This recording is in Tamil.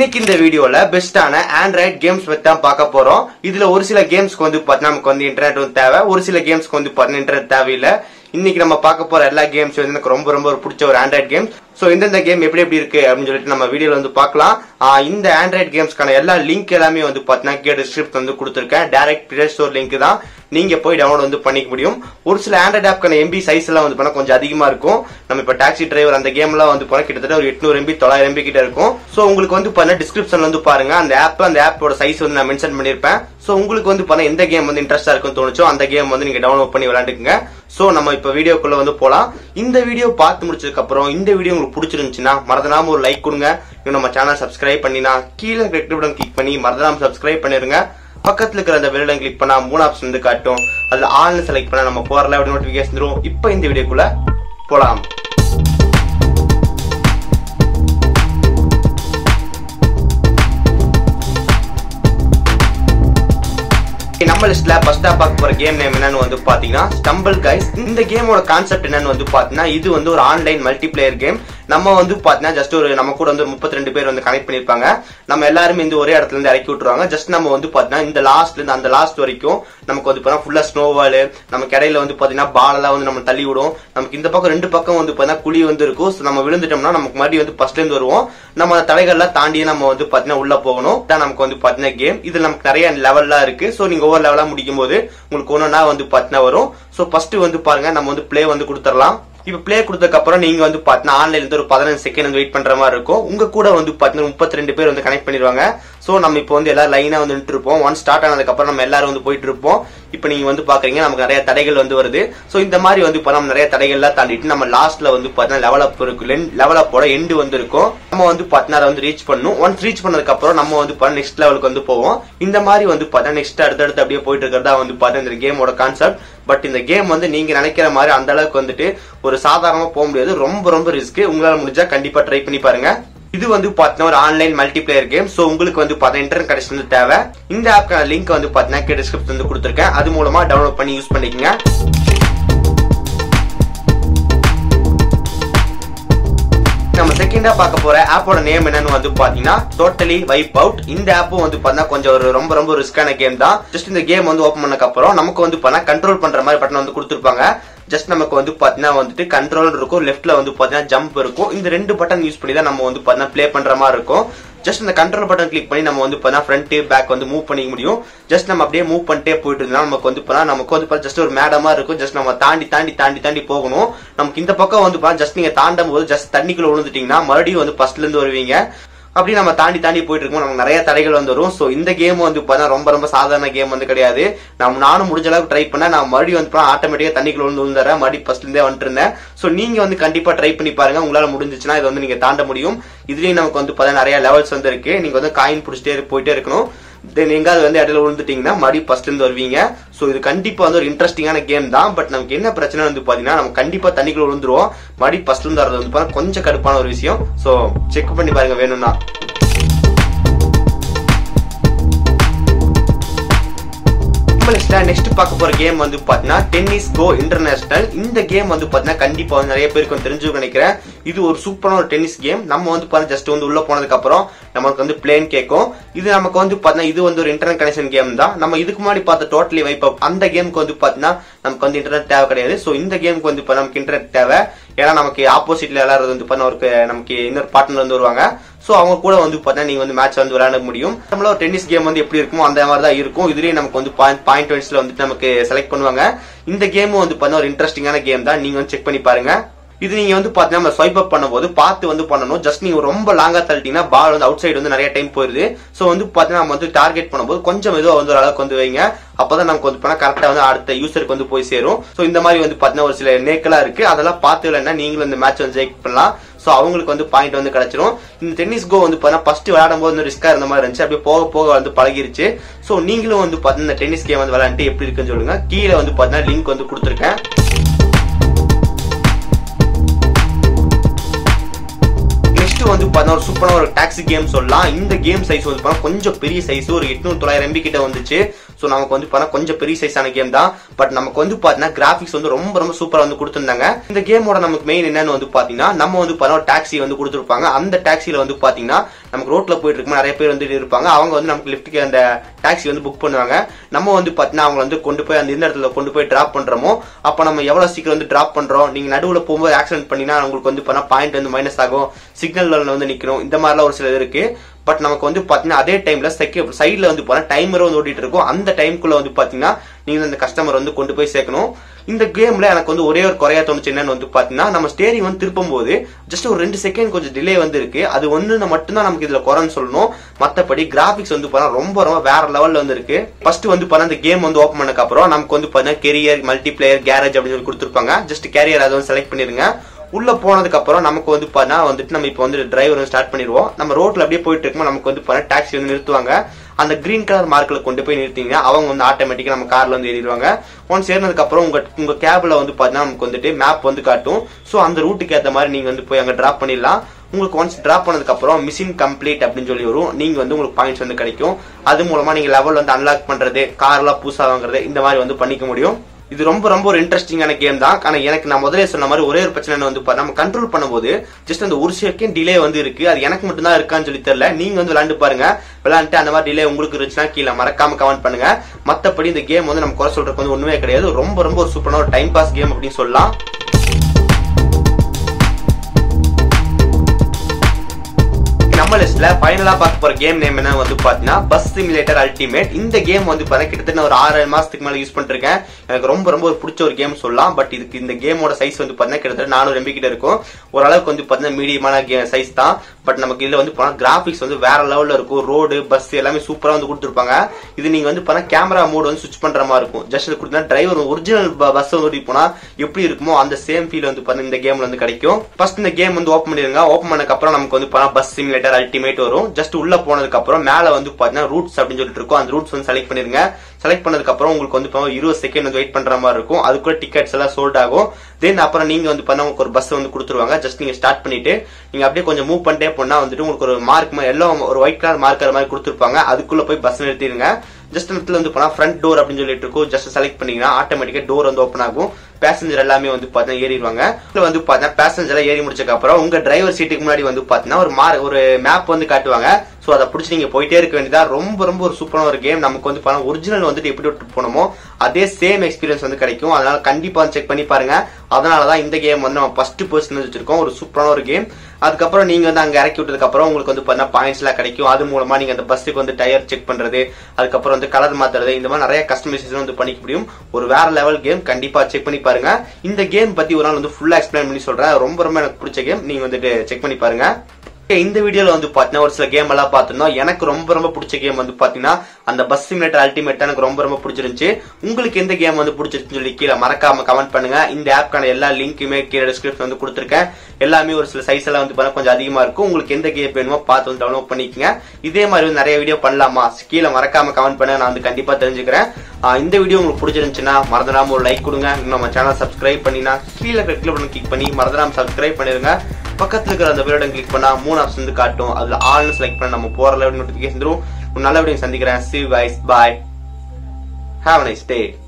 இன்னைக்கு இந்த வீடியோல பெஸ்டான ஆண்ட்ராய்ட் கேம்ஸ் பத்தி தான் பார்க்க போறோம் இதுல ஒரு சில கேம்ஸ்க்கு வந்து பாத்தீங்கன்னா நமக்கு வந்து இன்டர்நெட் வந்து தேவை ஒரு சில கேம்ஸ்க்கு வந்து பாத்தீங்கன்னா இன்டர்நெட் தேவையில்லை இன்னைக்கு நம்ம பார்க்க போற எல்லா கேம்ஸ் வந்து எனக்கு ரொம்ப ரொம்ப ஒரு பிடிச்ச ஒரு ஆண்ட்ராய்ட் கேம் சோ எந்தெந்த கேம் எப்படி எப்படி இருக்கு அப்படின்னு சொல்லிட்டு நம்ம வீடியோல வந்து பார்க்கலாம் ஆஹ் இந்த ஆண்ட்ராய்ட் கேம்ஸ்க்கான எல்லா லிங்க் எல்லாமே வந்து பாத்தீங்கன்னா கீழே டிஸ்கிரிப்ஷன் வந்து கொடுத்துருக்கேன் டைரக்ட் பிளே ஸ்டோர் லிங்க் தான் நீங்க போய் டவுன்லோட் வந்து பண்ணிக்க முடியும் ஒரு சில ஆண்ட்ராய்ட் ஆப்க்கான எம்பி சைஸ் எல்லாம் வந்து பண்ணா கொஞ்சம் அதிகமா இருக்கும் நம்ம இப்ப டாக்ஸி டிரைவர் அந்த கேம் எல்லாம் வந்து போனா கிட்டத்தட்ட ஒரு எட்நூறு எம்பி தொள்ளாயிரம் எம்பி கிட்ட இருக்கும் சோ உங்களுக்கு வந்து பண்ண டிஸ்கிரிப்ஷன்ல வந்து பாருங்க அந்த ஆப் அந்த ஆப்போட சைஸ் வந்து நான் மென்ஷன் பண்ணிருப்பேன் சோ உங்களுக்கு வந்து பண்ண எந்த கேம் வந்து இன்ட்ரெஸ்டா இருக்குன்னு தோணுச்சோ அந்த கேம் வந்து நீங்க டவுன்லோட் பண்ணி விளையாண்டுக்குங்க சோ நம்ம இப்ப வீடியோக்குள்ள வந்து போலாம் இந்த வீடியோ பார்த்து முடிச்சதுக்கு அப்புறம் இந்த வீடியோ உங்களுக்கு பிடிச்சிருந்துச்சுன்னா மறந்துடாம ஒரு லைக் கொடுங்க இன்னும் நம்ம சேனல் சப்ஸ்கிரைப் பண்ணினா கீழே ரெட் பட்டன் கிளிக் பண்ணி மறந்துடாம சப்ஸ்கிரைப் பண்ணிருங்க பக்கத்துல இருக்கிற அந்த பெல் கிளிக் பண்ணா மூணு ஆப்ஷன் வந்து காட்டும் அதுல ஆன்ல செலக்ட் பண்ணா நம்ம போறல அப்படி நோட்டிபிகேஷன் தரும் இப்போ இந்த வீடியோக்குள்ள போலாம் நம்ம லிஸ்ட்ல ஃபர்ஸ்டா பார்க்க போற கேம் நேம் என்னன்னு வந்து பாத்தீங்கன்னா ஸ்டம்பிள் கைஸ் இந்த கேமோட கான்செப்ட் என்னன்னு வந்து பாத்தீங்கன்னா இது வந்து ஒரு ஆன்லைன் மல்டிபிளேயர் கேம் நம்ம வந்து பாத்தீங்கன்னா ஜஸ்ட் ஒரு நம்ம கூட வந்து முப்பத்தி ரெண்டு பேர் வந்து கனெக்ட் பண்ணிருப்பாங்க நம்ம எல்லாருமே இந்த ஒரே இடத்துல இருந்து இறக்கி விட்டுருவாங்க ஜஸ்ட் நம்ம வந்து பாத்தீங்கன்னா இந்த லாஸ்ட்ல இருந்து அந்த லாஸ்ட் வரைக்கும் நமக்கு வந்து பாத்தீங்கன்னா ஃபுல்லா ஸ்னோவால் நமக்கு இடையில வந்து பாத்தீங்கன்னா பால் எல்லாம் வந்து நம்ம தள்ளி விடும் நமக்கு இந்த பக்கம் ரெண்டு பக்கம் வந்து பாத்தீங்கன்னா குழி வந்து இருக்கும் So நம்ம விழுந்துட்டோம்னா நமக்கு மறுபடியும் வந்து ஃபர்ஸ்ட்ல இருந்து வருவோம் நம்ம அந்த தடைகள்லாம் தாண்டி நம்ம வந்து பாத்தீங்கன்னா உள்ள போகணும் தான் நமக்கு வந்து பாத்தீங்கன்னா கேம் இதுல நமக்கு நிறைய லெவல்லாம் இருக்கு சோ நீங்க ஒவ்வொரு லெவலா முடிக்கும் போது உங்களுக்கு ஒன்னொன்னா வந்து பாத்தீங்கன்னா வரும் சோ ஃபர்ஸ்ட் வந்து பாருங்க நம்ம வந்து ப்ளே வந்து கொடுத்துடலாம் இப்ப ப்ளே கொடுத்ததுக்கு அப்புறம் நீங்க வந்து பாத்தீங்கன்னா ஆன்லைன்ல இருந்து ஒரு பதினஞ்சு செகண்ட் வந்து வெயிட் பண்ற மாதிரி இருக்கும் உங்க கூட வந்து பாத்தீங்கன்னா முப்பத்தி ரெண்டு பேர் வந்து கனெக்ட் பண்ணிடுவாங்க சோ நம்ம இப்போ வந்து எல்லாரும் லைனா வந்து நின்று இருப்போம் ஒன் ஸ்டார்ட் ஆனதுக்கு அப்புறம் நம்ம எல்லாரும் வந்து போயிட்டு இருப்போம் இப்போ நீங்க வந்து பாக்குறீங்க நமக்கு நிறைய தடைகள் வந்து வருது சோ இந்த மாதிரி வந்து இப்ப நம்ம நிறைய தடைகள்லாம் தாண்டிட்டு நம்ம லாஸ்ட்ல வந்து பாத்தீங்கன்னா லெவல் அப் இருக்கு லெவல் அப்போட எண்டு வந்து இருக்கும் நம்ம வந்து பாத்தீங்கன்னா அதை வந்து ரீச் பண்ணும் ஒன்ஸ் ரீச் பண்ணதுக்கு அப்புறம் நம்ம வந்து நெக்ஸ்ட் லெவலுக்கு வந்து போவோம் இந்த மாதிரி வந்து பார்த்தா நெக்ஸ்ட் அடுத்தடுத்து அப்படியே போயிட்டு இருக்கிறதா வந்து பார்த்தா இந்த கேமோட கான்செப்ட் பட் இந்த கேம் வந்து நீங்க நினைக்கிற மாதிரி அந்த அளவுக்கு வந்துட்டு ஒரு சாதாரணமா போக முடியாது ரொம்ப ரொம்ப ரிஸ்க் உங்களால முடிஞ்சா கண்டிப்பா ட்ரை பண்ணி பாருங்க இது வந்து பாத்தீங்கன்னா ஒரு ஆன்லைன் மல்டிபிளேயர் கேம் சோ உங்களுக்கு வந்து பாத்தீங்கன்னா இன்டர்நெட் கனெக்ஷன் வந்து தேவை இந்த ஆப்க்கான லிங்க் வந்து பாத்தீங்கன்னா டிஸ்கிரிப்ஷன் வந்து கொடுத்துருக்கேன் அது மூலமா டவுன்லோட் பண்ணி யூஸ் பண்ணிக்கங்க நம்ம செகண்டா பார்க்க போற ஆப்போட நேம் என்னன்னு வந்து பாத்தீங்கன்னா டோட்டலி வைப் அவுட் இந்த ஆப்பும் வந்து பார்த்தா கொஞ்சம் ஒரு ரொம்ப ரொம்ப ரிஸ்கான கேம் தான் ஜஸ்ட் இந்த கேம் வந்து ஓபன் பண்ணக்கு அப்புறம் நமக்கு வந்து பார்த்தா கண்ட்ரோல் பண்ற மாதிரி பட்டன் வந்து கொடுத்துருப்பாங்க ஜஸ்ட் நமக்கு வந்து பாத்தீங்கன்னா வந்துட்டு கண்ட்ரோல் இருக்கும் லெஃப்ட்ல வந்து பாத்தீங்கன்னா ஜம்ப் இருக்கும் இந்த ரெண்டு பட்டன் யூஸ் பண்ணி தான் நம்ம வந்து பாத்தீங்கன்னா ப்ளே பண்ற மாதிரி இருக்கும் ஜஸ்ட் இந்த கண்ட்ரோல் பட்டன் கிளிக் பண்ணி நம்ம வந்து பார்த்தா ஃப்ரண்ட் பேக் வந்து மூவ் பண்ணிக்க முடியும் ஜஸ்ட் நம்ம அப்படியே மூவ் பண்ணிட்டே போயிட்டு இருந்தா நமக்கு வந்து பார்த்தா நமக்கு வந்து ஜஸ்ட் ஒரு மேடமா இருக்கும் ஜஸ்ட் நம்ம தாண்டி தாண்டி தாண்டி தாண்டி போகணும் நமக்கு இந்த பக்கம் வந்து பார்த்தா ஜஸ்ட் நீங்க தாண்டும் போது ஜஸ்ட் தண்ணிக்குள்ள விழுந்துட்டீங்கன்னா மறுபடியும் வந்து ஃபர்ஸ்ட்ல இருந்து வருவீங்க அப்படி நம்ம தாண்டி தாண்டி போயிட்டு இருக்கோம் நமக்கு நிறைய தடைகள் வந்து வரும் ஸோ இந்த கேம் வந்து பார்த்தா ரொம்ப ரொம்ப சாதாரண கேம் வந்து கிடையாது நம்ம நானும் முடிஞ்ச அளவுக்கு ட்ரை பண்ண நான் மறுபடியும் வந்து ஆட்டோமேட்டிக்கா தண்ணிக்குள்ள வந்து விழுந்துறேன் மறுபடியும் ஃபர்ஸ்ட்ல இருந்தே வந்துட்டு இருந்தேன் ஸோ நீங்க வந்து கண்டிப்பா ட்ரை பண்ணி பாருங்க உங்களால முடிஞ்சிச்சுன்னா இதை வந்து நீங்க தாண்ட முடியும் இதுலயும் நமக்கு வந்து பார்த்தா நிறைய லெவல்ஸ் வந்து இருக்கு நீங்க வந்து காயின் பிடிச்சிட்டே போயிட்டே இருக்கணும் தென் எங்காவது வந்து இடையில விழுந்துட்டீங்கன்னா மறுபடியும் ஃபர்ஸ்ட் இருந்து வருவீங்க ஸோ இது கண்டிப்பா வந்து ஒரு இன்ட்ரெஸ்டிங்கான கேம் தான் பட் நமக்கு என்ன பிரச்சனை வந்து பாத்தீங்கன்னா நம்ம கண்டிப்பா தண்ணிக்குள்ள விழுந்துருவோம் மறுபடியும் ஃபர்ஸ்ட் இருந்து வரது வந்து பாத்தீங்கன்னா கொஞ்சம் கடுப்பான ஒரு விஷயம் ஸோ செக் பண்ணி பாருங்க வேணும்னா நெக்ஸ்ட் பார்க்க போற கேம் வந்து பாத்தீங்கன்னா டென்னிஸ் கோ இன்டர்நேஷனல் இந்த கேம் வந்து பாத்தீங்கன்னா கண்டிப்பா வந்து நிறைய பேருக்கு வந்து தெரிஞ்சு நினைக்கிறேன் இது ஒரு சூப்பரான ஒரு டென்னிஸ் கேம் நம்ம வந்து பாத்தீங்கன்னா ஜஸ்ட் வந்து உள்ள போனதுக்கு அப்புறம் நமக்கு வந்து பிளேன் கேட்கும் இது நமக்கு வந்து பாத்தீங்கன்னா இது வந்து ஒரு இன்டர்நெட் கனெக்ஷன் கேம் தான் நம்ம இதுக்கு முன்னாடி பார்த்த டோட்டலி வைப் அப் அந்த கேமுக்கு வந்து பாத்தீங்கன்னா நமக்கு வந்து இன்டர்நெட் தேவை கிடையாது ஸோ இந்த கேமுக்கு வந்து இப்போ நமக்கு இன்டர்நெட் தேவை ஏன்னா நமக்கு ஆப்போசிட்ல எல்லாரும் வந்து பண்ண ஒரு நமக்கு இன்னொரு பார்ட்னர் வந்து வருவாங்க சோ அவங்க கூட வந்து பார்த்தா நீங்க வந்து மேட்ச் வந்து விளையாட முடியும் நம்மள ஒரு டென்னிஸ் கேம் வந்து எப்படி இருக்குமோ அந்த மாதிரி தான் இருக்கும் இதுலயே நமக்கு வந்து பாயிண்ட் பாயிண்ட் வைஸ்ல வந்துட்டு நமக்கு செலக்ட் பண்ணுவாங்க இந்த கேமும் வந்து பார்த்தா ஒரு இன்ட்ரெஸ்டிங்கான கேம் தான் நீங்க வந்து செக் பண்ணி பாருங்க இது நீங்க வந்து பாத்தீங்கன்னா நம்ம ஸ்வைப் அப் பண்ணும்போது பார்த்து வந்து பண்ணணும் ஜஸ்ட் நீங்க ரொம்ப லாங்கா தள்ளிட்டீங்கன்னா பால் வந்து அவுட் சைடு வந்து நிறைய டைம் போயிருது சோ வந்து பாத்தீங்கன்னா நம்ம வந்து டார்கெட் பண்ணும்போது கொஞ்சம் மெதுவா வந்து ஒரு அளவுக்கு வந்து வைங்க அப்பதான் நமக்கு வந்து பண்ணா கரெக்டா வந்து அடுத்த யூசருக்கு வந்து போய் சேரும் சோ இந்த மாதிரி வந்து பாத்தீங்கன்னா ஒரு சில நேக்கலா இருக்கு அதெல்லாம் பார்த்து இல்லைன்னா நீங்களும் இந்த மேட்ச் வந்து ஜெயிக் பண்ணலாம் சோ அவங்களுக்கு வந்து பாயிண்ட் வந்து கிடைச்சிரும் இந்த டென்னிஸ் கோ வந்து பாத்தீங்கன்னா ஃபர்ஸ்ட் விளையாடும் போது ரிஸ்கா இருந்த மாதிரி இருந்துச்சு அப்படியே போக போக வந்து பழகிருச்சு சோ நீங்களும் வந்து பாத்தீங்கன்னா இந்த டென்னிஸ் கேம் வந்து விளையாண்டு எப்படி இருக்குன்னு சொல்லுங்க கீழே வந்து பாத்தீங்கன்னா லிங்க் வந்து கொடுத்துருக்கேன் வந்து பார்த்தா ஒரு சூப்பரான ஒரு டாக்ஸி கேம் சொல்லலாம் இந்த கேம் சைஸ் வந்து பார்த்தா கொஞ்சம் பெரிய சைஸ் ஒரு எட்நூறு தொள்ளாயிரம் எம்பி கிட்ட வந்துச்சு ஸோ நமக்கு வந்து பார்த்தா கொஞ்சம் பெரிய சைஸான கேம் தான் பட் நமக்கு வந்து பார்த்தீங்கன்னா கிராஃபிக்ஸ் வந்து ரொம்ப ரொம்ப சூப்பரா வந்து கொடுத்துருந்தாங்க இந்த கேமோட நமக்கு மெயின் என்னன்னு வந்து பாத்தீங்கன்னா நம்ம வந்து பார்த்தா ஒரு டாக்ஸி வந்து கொடுத்துருப்பாங்க அந்த டாக்ஸில வந்து பாத்தீங்கன்னா நமக்கு ரோட்ல போயிட்டு இருக்கும்போது நிறைய பேர் வந்து இருப்பாங்க அவங்க வந்து நமக்கு லிஃப்ட்டுக்கு அந்த டாக்ஸி வந்து புக் பண்ணுவாங்க நம்ம வந்து பாத்தீங்கன்னா அவங்க வந்து கொண்டு போய் அந்த இந்த இடத்துல கொண்டு போய் டிராப் பண்றோமோ அப்ப நம்ம எவ்வளவு சீக்கிரம் வந்து டிராப் பண்றோம் நீங்க நடுவுல போகும்போது ஆக்சிடென்ட் பண்ணினா உங்களுக்கு வந்து பண்ணா பாயிண்ட் வந்து மைனஸ் ஆகும் சிக்னல் வந்து நிக்கணும் இந்த மாதிரிலாம் ஒரு சில இது இருக்கு பட் நமக்கு வந்து பாத்தீங்கன்னா அதே டைம்ல செக்யூ சைட்ல வந்து போனா டைமர் வந்து ஓடிட்டு இருக்கும் அந்த டைம்குள்ள வந்து பாத்தீங்கன்னா நீங்க அந்த கஸ்டமர் வந்து கொண்டு போய் சேர்க்கணும் இந்த கேம்ல எனக்கு வந்து ஒரே ஒரு குறையா தோணுச்சு என்னன்னு வந்து பாத்தீங்கன்னா நம்ம ஸ்டேரிங் வந்து திருப்பும் போது ஜஸ்ட் ஒரு ரெண்டு செகண்ட் கொஞ்சம் டிலே வந்து இருக்கு அது ஒண்ணு மட்டும்தான் நமக்கு இதுல குறைன்னு சொல்லணும் மத்தபடி கிராபிக்ஸ் வந்து பார்த்தா ரொம்ப ரொம்ப வேற லெவல்ல வந்து இருக்கு ஃபர்ஸ்ட் வந்து பார்த்தா இந்த கேம் வந்து ஓப்பன் பண்ணதுக்கு அப்புறம் நமக்கு வந்து பாத்தீங்கன்னா கெரியர் மல்டிபிளேயர் கேரேஜ் அப்படின்னு சொல்லி கொடுத்துருப்பாங்க ஜஸ்ட் கேரியர் அதை வந்து செலக்ட் பண்ணிருங்க உள்ள போனதுக்கு அப்புறம் நமக்கு வந்து பார்த்தா வந்துட்டு நம்ம இப்போ வந்து டிரைவர் வந்து ஸ்டார்ட் பண்ணிடுவோம் நம்ம ரோட்ல அப்படியே போயிட்டு இருக்கும்போது நமக்கு வந்து பார்த்தா டாக்ஸி வந்து நிறுத்துவாங்க அந்த கிரீன் கலர் மார்க்ல கொண்டு போய் நிறுத்திங்க அவங்க வந்து ஆட்டோமேட்டிக்கா நம்ம கார்ல வந்து ஏறிடுவாங்க ஒன்ஸ் ஏறினதுக்கு அப்புறம் உங்க உங்க கேப்ல வந்து பாத்தீங்கன்னா நமக்கு வந்துட்டு மேப் வந்து காட்டும் சோ அந்த ரூட்டுக்கு ஏத்த மாதிரி நீங்க வந்து போய் அங்க டிராப் பண்ணிடலாம் உங்களுக்கு ஒன்ஸ் டிராப் பண்ணதுக்கு அப்புறம் மிஷின் கம்ப்ளீட் அப்படின்னு சொல்லி வரும் நீங்க வந்து உங்களுக்கு பாயிண்ட்ஸ் வந்து கிடைக்கும் அது மூலமா நீங்க லெவல் வந்து அன்லாக் பண்றது கார்லாம் புதுசா வாங்குறது இந்த மாதிரி வந்து பண்ணிக்க முடியும் இது ரொம்ப ரொம்ப ஒரு இன்ட்ரெஸ்டிங்கான கேம் தான் ஆனா எனக்கு நான் முதலே சொன்ன மாதிரி ஒரே ஒரு பிரச்சனை வந்து பாத்தா, நம்ம கண்ட்ரோல் பண்ணும்போது ஜஸ்ட் அந்த ஒரு செகண்ட் டிலே வந்து இருக்கு அது எனக்கு மட்டும் தான் இருக்கான்னு சொல்லி தெரியல நீங்க வந்து விளையாண்டு பாருங்க விளையாண்டு அந்த மாதிரி டிலே உங்களுக்கு இருந்துச்சுன்னா கீழே மறக்காம கமெண்ட் பண்ணுங்க மத்தபடி இந்த கேம் வந்து நம்ம குறை சொல்றதுக்கு வந்து ஒண்ணுமே கிடையாது ரொம்ப ரொம்ப ஒரு சூப்பரான ஒரு டைம் பாஸ் கேம் அப்படின்னு சொல்லலாம் நம்ம லிஸ்ட்ல ஃபைனலா பார்க்க போற கேம் நேம் என்ன வந்து பாத்தீங்கன்னா பஸ் சிமுலேட்டர் அல்டிமேட் இந்த கேம் வந்து பாத்தீங்கன்னா கிட்டத்தட்ட ஒரு ஆறு மாசத்துக்கு மேல யூஸ் பண்ணிட்டு இருக்கேன் எனக்கு ரொம்ப ரொம்ப ஒரு பிடிச்ச ஒரு கேம் சொல்லலாம் பட் இதுக்கு இந்த கேமோட சைஸ் வந்து பாத்தீங்கன்னா கிட்டத்தட்ட நானூறு எம்பி கிட்ட இருக்கும் ஓரளவுக்கு வந்து பாத்தீங்கன்னா மீடியமான சைஸ் தான் பட் நமக்கு இதுல வந்து போனா கிராபிக்ஸ் வந்து வேற லெவல்ல இருக்கும் ரோடு பஸ் எல்லாமே சூப்பரா வந்து கொடுத்துருப்பாங்க இது நீங்க வந்து பண்ண கேமரா மோட் வந்து சுவிச் பண்ற மாதிரி இருக்கும் ஜஸ்ட் கொடுத்தா டிரைவர் ஒரிஜினல் பஸ் ஓடி போனா எப்படி இருக்குமோ அந்த சேம் ஃபீல் வந்து பாத்தீங்கன்னா இந்த கேம்ல வந்து கிடைக்கும் ஃபர்ஸ்ட் இந்த கேம் வந்து ஓப்பன் பண்ணிருங்க ஓப்பன் பண்ணதுக்கு அப்புறம் நமக்கு வந்து போனா பஸ் சிமுலேட்டர் அல்டிமேட் வரும் ஜஸ்ட் உள்ள போனதுக்கு அப்புறம் மேல வந்து பாத்தீங்கன்னா ரூட்ஸ் அப்படின்னு சொல்லிட்டு இருக்கும் அந்த ரூட்ஸ் வந்து செலக்ட் பண்ணிருங்க செலக்ட் பண்ணதுக்கு அப்புறம் உங்களுக்கு வந்து பாத்தீங்கன்னா இருபது செகண்ட் வந்து வெயிட் பண்ற மாதிரி இருக்கும் அதுக்குள்ள டிக்கெட்ஸ் எல்லாம் சோல்ட் ஆகும் தென் அப்புறம் நீங்க வந்து பண்ண உங்களுக்கு ஒரு பஸ் வந்து கொடுத்துருவாங்க ஜஸ்ட் நீங்க ஸ்டார்ட் பண்ணிட்டு நீங்க அப்படியே கொஞ்சம் மூவ் பண்ணிட்டே போனா வந்துட்டு உங்களுக்கு ஒரு மார்க் எல்லோ ஒரு ஒயிட் கலர் மார்க்கர் மாதிரி கொடுத்துருப்பாங்க அதுக்குள்ள போய் பஸ் நிறுத்திடுங்க ஜஸ்ட் இடத்துல வந்து போனா ஃப்ரண்ட் டோர் அப்படின்னு சொல்லிட்டு இருக்கும் ஜஸ்ட் செலக்ட் பண்ணீங்கன்னா ஆட்டோமேட்டிக்கா டோர் வந்து ஓப்பன் ஆகும் பேசஞ்சர் எல்லாமே வந்து பாத்தீங்கன்னா ஏறிடுவாங்க இதுல வந்து பாத்தீங்கன்னா பேசஞ்சர் ஏறி முடிச்சதுக்கு அப்புறம் உங்க டிரைவர் சீட்டுக்கு முன்னாடி வந்து பாத்தீங்கன்னா ஒரு மார் ஒரு மேப் வந்து காட்டுவாங்க சோ அதை பிடிச்சி நீங்க போயிட்டே இருக்க வேண்டியதா ரொம்ப ரொம்ப ஒரு சூப்பரான ஒரு கேம் நமக்கு வந்து பாருங்க ஒரிஜினல் வந்துட்டு எப்படி விட்டு போனோமோ அதே சேம் எக்ஸ்பீரியன்ஸ் வந்து கிடைக்கும் அதனால கண்டிப்பா செக் பண்ணி பாருங்க அதனாலதான் இந்த கேம் வந்து நம்ம ஃபர்ஸ்ட் பர்சன் வச்சிருக்கோம் ஒரு சூப்பரான ஒரு கேம் அதுக்கப்புறம் நீங்க வந்து அங்க இறக்கி விட்டதுக்கு அப்புறம் உங்களுக்கு வந்து பாத்தீங்கன்னா பாயிண்ட்ஸ் எல்லாம் கிடைக்கும் அது மூலமா நீங்க அந்த பஸ்ஸுக்கு வந்து டயர் செக் பண்றது அதுக்கப்புறம் வந்து கலர் மாத்துறது இந்த மாதிரி நிறைய கஸ்டமைசேஷன் வந்து பண்ணிக்க முடியும் ஒரு வேற லெவல் கேம் கண்டிப்பா செக் பண்ணி பாருங்க இந்த கேம் பத்தி ஒரு நாள் வந்து ஃபுல்லா எக்ஸ்பிளைன் பண்ணி சொல்றேன் ரொம்ப ரொம்ப எனக்கு பிடிச்ச கேம் நீங்க வந்துட்டு செக் பண்ணி பாருங்க Okay, இந்த வீடியோல வந்து பாத்தீங்கன்னா ஒரு சில கேம் எல்லாம் பார்த்திருந்தோம் எனக்கு ரொம்ப ரொம்ப பிடிச்ச கேம் வந்து பாத்தீங்கன்னா அந்த பஸ் சிமுலேட்டர் அல்டிமேட் எனக்கு ரொம்ப ரொம்ப பிடிச்சிருந்துச்சு உங்களுக்கு எந்த கேம் வந்து பிடிச்சிருச்சுன்னு சொல்லி கீழே மறக்காம கமெண்ட் பண்ணுங்க இந்த ஆப்க்கான எல்லா லிங்க்குமே கீழே டிஸ்கிரிப்ஷன் வந்து கொடுத்துருக்கேன் எல்லாமே ஒரு சில சைஸ் எல்லாம் வந்து பாத்தீங்கன்னா கொஞ்சம் அதிகமா இருக்கும் உங்களுக்கு எந்த கேம் வேணுமோ பார்த்து வந்து டவுன்லோட் பண்ணிக்கங்க இதே மாதிரி வந்து நிறைய வீடியோ பண்ணலாமா கீழே மறக்காம கமெண்ட் பண்ணுங்க நான் வந்து கண்டிப்பா தெரிஞ்சுக்கிறேன் ஆஹ் இந்த வீடியோ உங்களுக்கு பிடிச்சிருந்துச்சுன்னா மறந்துடாம ஒரு லைக் கொடுங்க இன்னும் நம்ம சேனல் சப்ஸ்கிரைப் பண்ணினா கீழே ரெட் பட்டன் கிளிக் பண்ணி மறந்துடாம சப்ஸ்கிரைப் பண்ணிருங்க பக்கத்துல இருக்கிற அந்த பட்டன் கிளிக் பண்ணா மூணு ஆப்ஷன் வந்து காட்டும் அதுல ஆல்னு செலக்ட் பண்ண நம்ம போற லெவல் நோட்டிபிகேஷன் தரும் ஒரு நல்ல வீடியோ சந்திக்கிறேன் see guys bye have a nice day